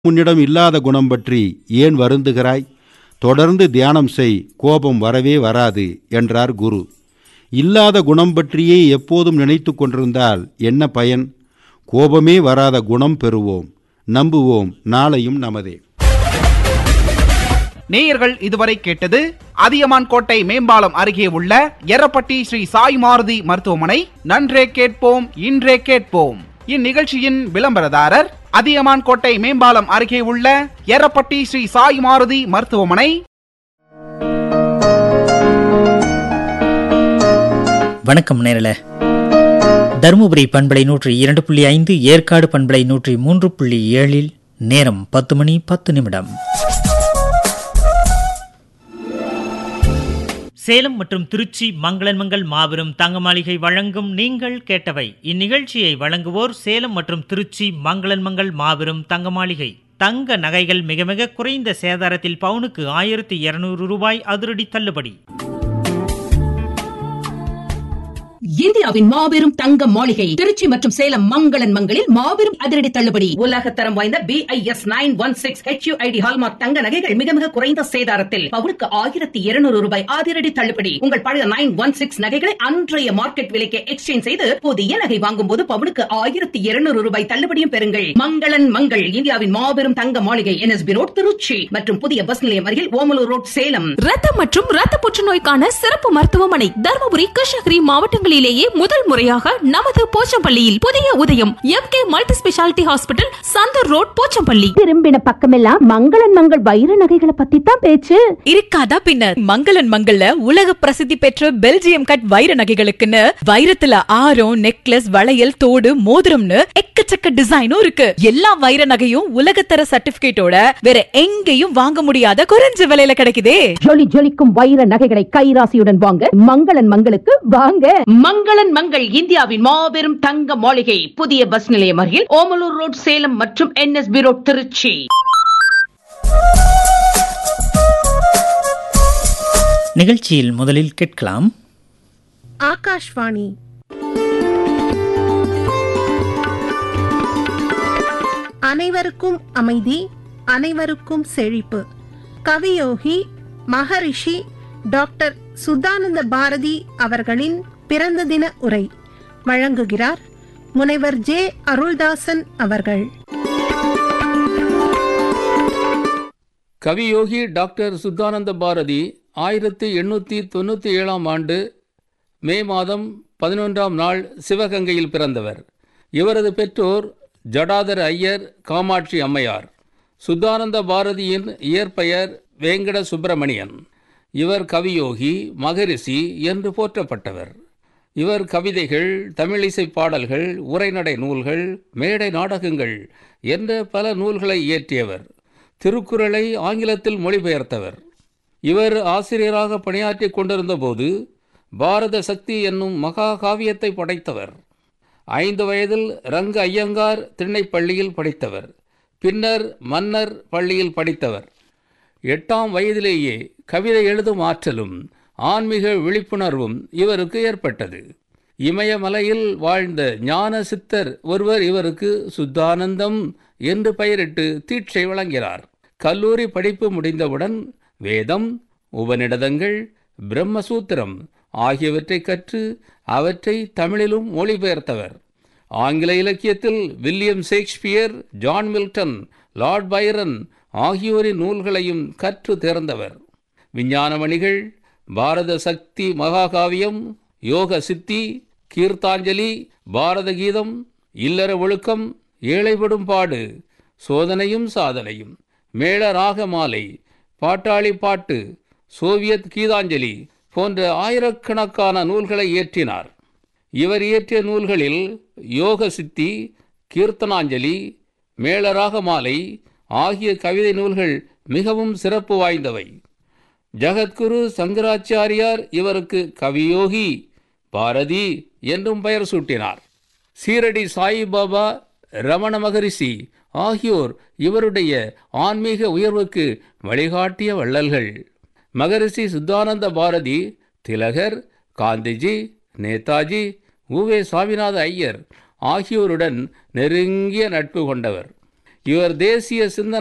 உன்னிடம் இல்லாத குணம் பற்றி ஏன் வருந்துகிறாய் தொடர்ந்து தியானம் செய் கோபம் வரவே வராது என்றார் குரு இல்லாத குணம் பற்றியே எப்போதும் நினைத்து கொண்டிருந்தால் என்ன பயன் கோபமே வராத குணம் பெறுவோம் நம்புவோம் நாளையும் நமதே நேயர்கள் இதுவரை கேட்டது அதியமான் கோட்டை மேம்பாலம் அருகே உள்ள எரப்பட்டி ஸ்ரீ சாய் மாருதி மருத்துவமனை நன்றே கேட்போம் இன்றே கேட்போம் இந்நிகழ்ச்சியின் விளம்பரதாரர் அதியமான் கோட்டை மேம்பாலம் அருகே உள்ள எரப்பட்டி ஸ்ரீ சாய் மாருதி மருத்துவமனை வணக்கம் நேரல தருமபுரி பண்பலை நூற்றி இரண்டு புள்ளி ஐந்து ஏற்காடு பண்பலை நூற்றி மூன்று புள்ளி ஏழில் நேரம் பத்து மணி பத்து நிமிடம் சேலம் மற்றும் திருச்சி மங்களன்மங்கள் மாபெரும் தங்க மாளிகை வழங்கும் நீங்கள் கேட்டவை இந்நிகழ்ச்சியை வழங்குவோர் சேலம் மற்றும் திருச்சி மங்களன்மங்கள் மாபெரும் தங்க மாளிகை தங்க நகைகள் மிக மிக குறைந்த சேதாரத்தில் பவுனுக்கு ஆயிரத்தி இருநூறு ரூபாய் அதிரடி தள்ளுபடி இந்தியாவின் மாபெரும் தங்க மாளிகை திருச்சி மற்றும் சேலம் மங்களன் மங்களில் மாபெரும் அதிரடி தள்ளுபடி உலக தரம் வாய்ந்த B I S nine one six HUID hallmark தங்க நகைகள் மிக மிக குறைந்த சேதாரத்தில் பவுனுக்கு ஆயிரத்தி இருநூறு ரூபாய் அதிரடி தள்ளுபடி உங்கள் பழைய நைன் ஒன் சிக்ஸ் நகைகளை அன்றைய மார்க்கெட் விலைக்கு எக்ஸ்சேஞ்ச் செய்து புதிய நகை வாங்கும் போது பவுனுக்கு ஆயிரத்தி இருநூறு ரூபாய் தள்ளுபடியும் பெறுங்கள் மங்களன் மங்கள் இந்தியாவின் மாபெரும் தங்க மாளிகை என்எஸ்பி ரோட் திருச்சி மற்றும் புதிய பஸ் நிலையம் அருகில் ஓமலூர் ரோட் சேலம் ரத்தம் மற்றும் ரத்த புற்றுநோய்க்கான சிறப்பு மருத்துவமனை தருமபுரி கிருஷ்ணகிரி மாவட்டங்களிலேயே முதல் முறையாக நமது போச்சம்பள்ளியில் புதிய உதயம் M K multi speciality hospital Santhur road Pochampalli திரும்பின பக்கமெல்லாம் மங்களன் மங்கள் வைர நகைகளை பத்தி தான் பேச்சு இருக்காதா பின்னர் மங்களன் மங்கள்ல உலக பிரசித்தி பெற்ற பெல்ஜியம் கட் வைர நகைகளுக்குன்னு வைரத்துல ஆரம் நெக்லஸ் வளையல் தோடு மோதிரம்னு எக்கச்சக்க டிசைனும் இருக்கு எல்லா வைர நகையும் உலகத்தர சர்டிபிகேட்டோட வேற எங்கேயும் வாங்க முடியாத குறைஞ்ச விலையில கிடைக்குதே ஜொலி ஜொலிக்கும் வைர நகைகளை கைராசியுடன் வாங்க மங்களன் மங்களுக்கு வாங்க மங்களன் மங்கள் இந்தியாவின் மாபெரும் தங்க மாளிகை புதிய பஸ் நிலையம் அருகில் ஓமலூர் ரோட் சேலம் மற்றும் என்எஸ்பி ரோட் திருச்சி நிகழ்ச்சியில் முதலில் கேட்கலாம் ஆகாஷ்வாணி அனைவருக்கும் அமைதி அனைவருக்கும் செழிப்பு கவியோகி மகரிஷி டாக்டர் சுதானந்த பாரதி அவர்களின் பிறந்த தின உரை வழங்குகிறார் முனைவர் ஜே அருள்தாசன் அவர்கள் கவியோகி டாக்டர் சுத்தானந்த பாரதி ஆயிரத்தி எண்ணூற்றி தொண்ணூற்றி ஏழாம் ஆண்டு மே மாதம் பதினொன்றாம் நாள் சிவகங்கையில் பிறந்தவர் இவரது பெற்றோர் ஜடாதர ஐயர் காமாட்சி அம்மையார் சுத்தானந்த பாரதியின் இயற்பெயர் வேங்கட சுப்பிரமணியன் இவர் கவியோகி மகரிஷி என்று போற்றப்பட்டவர் இவர் கவிதைகள் தமிழிசை பாடல்கள் உரைநடை நூல்கள் மேடை நாடகங்கள் என்ற பல நூல்களை இயற்றியவர் திருக்குறளை ஆங்கிலத்தில் மொழிபெயர்த்தவர் இவர் ஆசிரியராக பணியாற்றிக் கொண்டிருந்தபோது பாரத சக்தி என்னும் மகா காவியத்தை படைத்தவர் ஐந்து வயதில் ரங்க ஐயங்கார் திண்ணைப்பள்ளியில் படித்தவர் பின்னர் மன்னர் பள்ளியில் படித்தவர் எட்டாம் வயதிலேயே கவிதை எழுதும் ஆற்றலும் ஆன்மீக விழிப்புணர்வும் இவருக்கு ஏற்பட்டது இமயமலையில் வாழ்ந்த ஞான சித்தர் ஒருவர் இவருக்கு சுத்தானந்தம் என்று பெயரிட்டு தீட்சை வழங்கினார் கல்லூரி படிப்பு முடிந்தவுடன் வேதம் உபநிடதங்கள் பிரம்மசூத்திரம் ஆகியவற்றை கற்று அவற்றை தமிழிலும் மொழிபெயர்த்தவர் ஆங்கில இலக்கியத்தில் William Shakespeare John Milton Lord Byron ஆகியோரின் நூல்களையும் கற்று தேர்ந்தவர் விஞ்ஞானமணிகள் பாரத சக்தி மகாகாவியம் யோக சித்தி கீர்த்தாஞ்சலி பாரத கீதம் இல்லற ஒழுக்கம் ஏழைப்படும் பாடு சோதனையும் சாதனையும் மேள ராக மாலை பாட்டாளி பாட்டு சோவியத் கீதாஞ்சலி போன்ற ஆயிரக்கணக்கான நூல்களை இயற்றினார் இவர் இயற்றிய நூல்களில் யோக சித்தி கீர்த்தனாஞ்சலி மேளராக மாலை ஆகிய கவிதை நூல்கள் மிகவும் சிறப்பு வாய்ந்தவை ஜகத்குரு சங்கராச்சாரியார் இவருக்கு கவியோகி பாரதி என்றும் பெயர் சூட்டினார் சீரடி சாயிபாபா ரமண மகரிஷி ஆகியோர் இவருடைய ஆன்மீக உயர்வுக்கு வழிகாட்டிய வள்ளல்கள் மகரிஷி சுத்தானந்த பாரதி திலகர் காந்திஜி நேதாஜி உவே சாமிநாத ஐயர் ஆகியோருடன் நெருங்கிய நட்பு கொண்டவர் இவர் தேசிய சிந்தனை